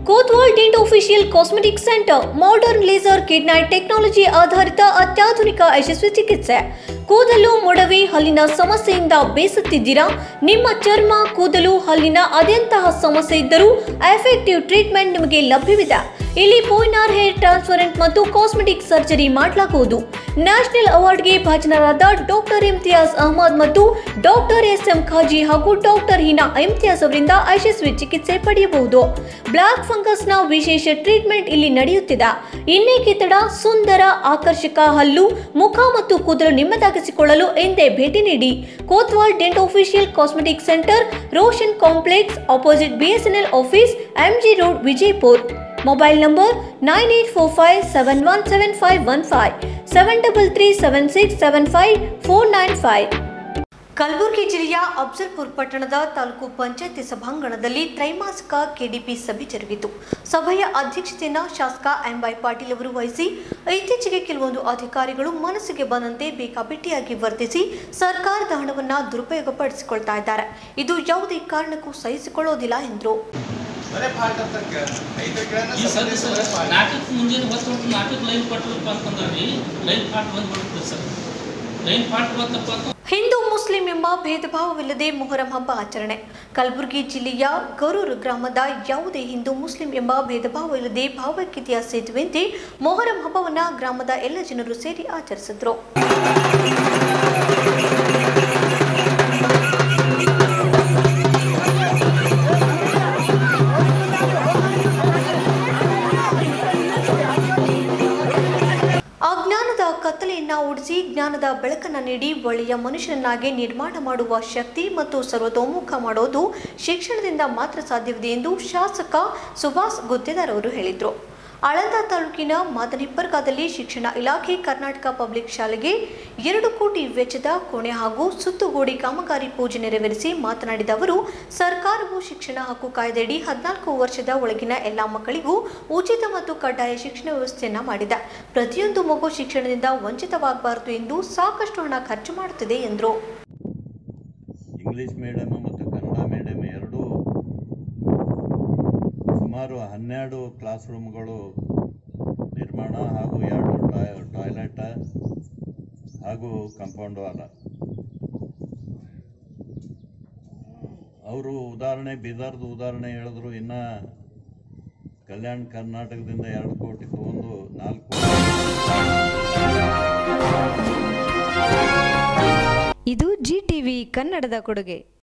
ಕೋತ್ವಾಲ್ dent official cosmetic centre modern laser ಕಿಡ್ನೈಟ್ technology ಆಧಾರಿತ ಅತ್ಯಾಧುನಿಕ ಯಶಸ್ವಿ ಚಿಕಿತ್ಸೆ ಕೂದಲು ಮೊಡವೆ ಹಲ್ಲಿನ ಸಮಸ್ಯೆಯಿಂದ ಬೇಸತ್ತಿದ್ದೀರಾ ನಿಮ್ಮ ಚರ್ಮ ಕೂದಲು ಹಲ್ಲಿನ ಅದೆಂತಹ ಸಮಸ್ಯೆ ಇದ್ದರೂ ಎಫೆಕ್ಟಿವ್ ಟ್ರೀಟ್ಮೆಂಟ್ ನಿಮಗೆ ಲಭ್ಯವಿದೆ ಇಲ್ಲಿ ಪೋಯ್ನಾರ್ ಹೇರ್ ಟ್ರಾನ್ಸ್ಪರೆಂಟ್ ಮತ್ತು ಕಾಸ್ಮೆಟಿಕ್ ಸರ್ಜರಿ ಮಾಡಲಾಗುವುದು ನ್ಯಾಷನಲ್ ಅವಾರ್ಡ್ಗೆ ಭಾಜನರಾದ ಡಾಕ್ಟರ್ ಇಮ್ತಿಯಾಜ್ ಅಹಮದ್ ಮತ್ತು ಡಾಕ್ಟರ್ ಎಸ್ ಎಂ ಖಾಜಿ ಹಾಗೂ ಡಾಕ್ಟರ್ ಹೀನಾ ಇಮ್ತಿಯಾಜ್ ಅವರಿಂದ ಯಶಸ್ವಿ ಚಿಕಿತ್ಸೆ ಪಡೆಯಬಹುದು ಬ್ಲಾಕ್ ಫಂಗಸ್ನ ವಿಶೇಷ ಟ್ರೀಟ್ಮೆಂಟ್ ಇಲ್ಲಿ ನಡೆಯುತ್ತಿದೆ ಇನ್ನೇಕೆ ತಡ ಸುಂದರ ಆಕರ್ಷಕ ಹಲ್ಲು ಮುಖ ಮತ್ತು ಕೂದಲು ನಿಮ್ಮದಾಗಿಸಿಕೊಳ್ಳಲು ಎಂದೇ ಭೇಟಿ ನೀಡಿ Kotwal dent official cosmetic centre Roshan complex opposite BSNL office MG road Vijayapur mobile number nine eight four five seven one seven five one five seven double three seven six seven five four nine five Kalaburagi ಜಿಲ್ಲೆಯ ಅಫ್ಜಲ್ಪುರ್ ಪಟ್ಟಣದ ತಾಲೂಕು ಪಂಚಾಯತಿ ಸಭಾಂಗಣದಲ್ಲಿ ತ್ರೈಮಾಸಿಕ KDP ಸಭೆ ಜರುಗಿತು ಸಭೆಯ ಅಧ್ಯಕ್ಷತೆಯನ್ನು ಶಾಸಕ MY Patil ಅವರು ವಹಿಸಿ ಇತ್ತೀಚೆಗೆ ಕೆಲವೊಂದು ಅಧಿಕಾರಿಗಳು ಮನಸ್ಸಿಗೆ ಬಂದಂತೆ ಬೇಕಾಬಿಟ್ಟಿಯಾಗಿ ವರ್ತಿಸಿ ಸರ್ಕಾರದ ಹಣವನ್ನು ದುರುಪಯೋಗಪಡಿಸಿಕೊಳ್ತಾ ಇದ್ದಾರೆ ಇದು ಯಾವುದೇ ಕಾರಣಕ್ಕೂ ಸಹಿಸಿಕೊಳ್ಳೋದಿಲ್ಲ ಎಂದರು ಬರೇ ಫಾಲ್ಟ್ ಅಂತ ಕೇಳ ಐದು ಗಿಡನ ಈ ಸದ್ಯ ಸರ್ ಸರ್ ನಾಟಕ ಮುಂಜಾನೆ ಬಸ್ ಹೊರಟು ನಾಟಕ ಲೈನ್ ಕೊಟ್ಟರಪ್ಪ ಅಂತಂದ್ರೆ ರೀ ಲೈನ್ ಫಾಲ್ಟ್ ಬಂದು ಬಿಡುತ್ತೆ ಸರ್ ಲೈನ್ ಫಾಲ್ಟ್ ಬಂತಪ್ಪ ಅಂತ ಹಿಂದೂ ಮುಸ್ಲಿಂ ಎಂಬ ಭೇದ ಭಾವವಿಲ್ಲದೆ ಮೊಹರಂ ಹಬ್ಬ ಆಚರಣೆ ಕಲಬುರಗಿ ಜಿಲ್ಲೆಯ ಗರೂರು ಗ್ರಾಮದ ಯಾವುದೇ ಹಿಂದೂ ಮುಸ್ಲಿಂ ಎಂಬ ಭೇದ ಭಾವವಿಲ್ಲದೆ ಭಾವೈಕ್ಯತೆಯ ಸೇತುವೆಯಂತೆ ಮೊಹರಂ ಹಬ್ಬವನ್ನು ಗ್ರಾಮದ ಎಲ್ಲ ಜನರು ಸೇರಿ ಆಚರಿಸಿದ್ರು ಅಜ್ಞಾನದ ಕತ್ತಲೆಯನ್ನ ಓಡಿಸಿ ಜ್ಞಾನದ ಬೆಳಕನ್ನು ನೀಡಿ ಒಳ್ಳೆಯ ಮನುಷ್ಯನನ್ನಾಗಿ ನಿರ್ಮಾಣ ಮಾಡುವ ಶಕ್ತಿ ಮತ್ತು ಸರ್ವತೋಮುಖ ಮಾಡೋದು ಶಿಕ್ಷಣದಿಂದ ಮಾತ್ರ ಸಾಧ್ಯವಿದೆ ಎಂದು ಶಾಸಕ ಸುಭಾಷ್ ಗುತ್ತೇದಾರ್ ಅವರು ಹೇಳಿದರು ಆಳಂದ ತಾಲೂಕಿನ ಮಾದನಿಪ್ಪರ್ಗಾದಲ್ಲಿ ಶಿಕ್ಷಣ ಇಲಾಖೆ ಕರ್ನಾಟಕ ಪಬ್ಲಿಕ್ ಶಾಲೆಗೆ ಎರಡು ಕೋಟಿ ವೆಚ್ಚದ ಕೋಣೆ ಹಾಗೂ ಸುತ್ತುಗೋಡಿ ಕಾಮಗಾರಿ ಪೂಜೆ ನೆರವೇರಿಸಿ ಮಾತನಾಡಿದ ಅವರು ಸರ್ಕಾರವು ಶಿಕ್ಷಣ ಹಕ್ಕು ಕಾಯ್ದೆಯಡಿ ಹದಿನಾಲ್ಕು ವರ್ಷದ ಒಳಗಿನ ಎಲ್ಲ ಮಕ್ಕಳಿಗೂ ಉಚಿತ ಮತ್ತು ಕಡ್ಡಾಯ ಶಿಕ್ಷಣ ವ್ಯವಸ್ಥೆಯನ್ನ ಮಾಡಿದೆ ಪ್ರತಿಯೊಂದು ಮಗು ಶಿಕ್ಷಣದಿಂದ ವಂಚಿತವಾಗಬಾರದು ಎಂದು ಸಾಕಷ್ಟು ಹಣ ಖರ್ಚು ಮಾಡುತ್ತಿದೆ ಎಂದರು ಇಂಗ್ಲೀಷ್ ಮೀಡಿಯಮ್ ಮತ್ತು ಕನ್ನಡ ಮೀಡಿಯಮ್ ಎರಡೂ ಸುಮಾರು ಹನ್ನೆರಡು ಕ್ಲಾಸ್ ರೂಮ್ಗಳು ನಿರ್ಮಾಣ ಹಾಗೂ ಎರಡು ಟಾಯ್ ಟಾಯ್ಲೆಟ್ ಹಾಗೂ ಕಾಂಪೌಂಡ್ ವಾಲ ಅವರು ಉದಾಹರಣೆ ಬೀದರ್ದು ಉದಾಹರಣೆ ಹೇಳಿದ್ರು ಇನ್ನು ಕಲ್ಯಾಣ ಕರ್ನಾಟಕದಿಂದ ಎರಡು ಕೋಟಿ ತಗೊಂಡು ನಾಲ್ಕು ಇದು ಜಿ ಟಿವಿ ಕನ್ನಡದ ಕೊಡುಗೆ